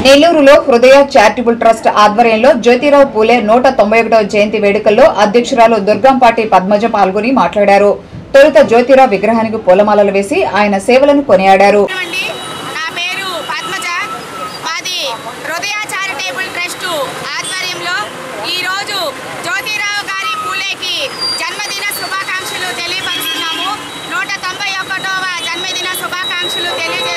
నెల్లూరులో హృదయ charitable trust ఆధ్వర్యంలో జ్యోతిరావు పూలే నూట తొంభై ఒకటవ జయంతి వేడుకల్లో అధ్యక్షురాలు దుర్గంపాటి పద్మజ పాల్గొని మాట్లాడారు తొలుత జ్యోతిరావు విగ్రహానికి పూలమాలలు వేసి ఆయన సేవలను కొనియాడారు అండి నా పేరు పద్మజ మాది హృదయ చారిటేబుల్ ట్రస్ట్ ఆధ్వర్యంలో ఈరోజు జ్యోతిరావు గారి పూలేకి జన్మదిన శుభాకాంక్షలు తెలియపరుస్తున్నాము నూట తొంభై ఒకటవ జన్మదిన శుభాకాంక్షలు తెలియజేస్తున్నాము